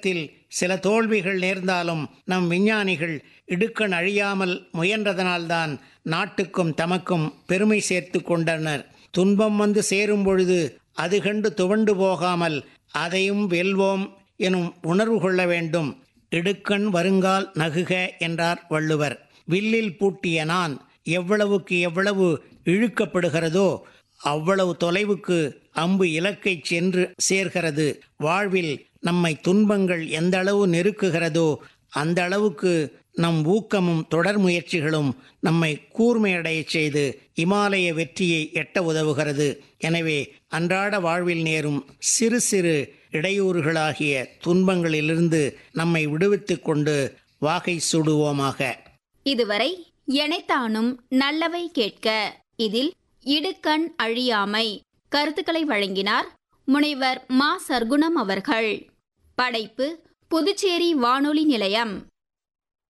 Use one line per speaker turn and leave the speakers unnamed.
இயக்கத்தில் சில தோல்விகள் நேர்ந்தாலும் நம் விஞ்ஞானிகள் இடுக்கண் அழியாமல் முயன்றதனால்தான் நாட்டுக்கும் தமக்கும் பெருமை சேர்த்து கொண்டனர் துன்பம் வந்து சேரும் பொழுது அது கண்டு துவண்டு போகாமல் அதையும் வெல்வோம் எனும் உணர்வு கொள்ள வேண்டும் இடுக்கண் வருங்கால் நகுக என்றார் வள்ளுவர் வில்லில் பூட்டிய நான் எவ்வளவுக்கு எவ்வளவு இழுக்கப்படுகிறதோ அவ்வளவு தொலைவுக்கு அம்பு இலக்கை சென்று சேர்கிறது வாழ்வில் நம்மை துன்பங்கள் எந்த அளவு நெருக்குகிறதோ அந்த அளவுக்கு நம் ஊக்கமும் தொடர் முயற்சிகளும் நம்மை கூர்மையடையச் செய்து இமாலய வெற்றியை எட்ட உதவுகிறது எனவே அன்றாட வாழ்வில் நேரும் சிறு சிறு இடையூறுகளாகிய துன்பங்களிலிருந்து நம்மை விடுவித்துக் கொண்டு வாகை சூடுவோமாக
இதுவரை எனைத்தானும் நல்லவை கேட்க இதில் இடுக்கண் அழியாமை கருத்துக்களை வழங்கினார் முனைவர் மா சர்க்குணம் அவர்கள் படைப்பு புதுச்சேரி வானொலி நிலையம்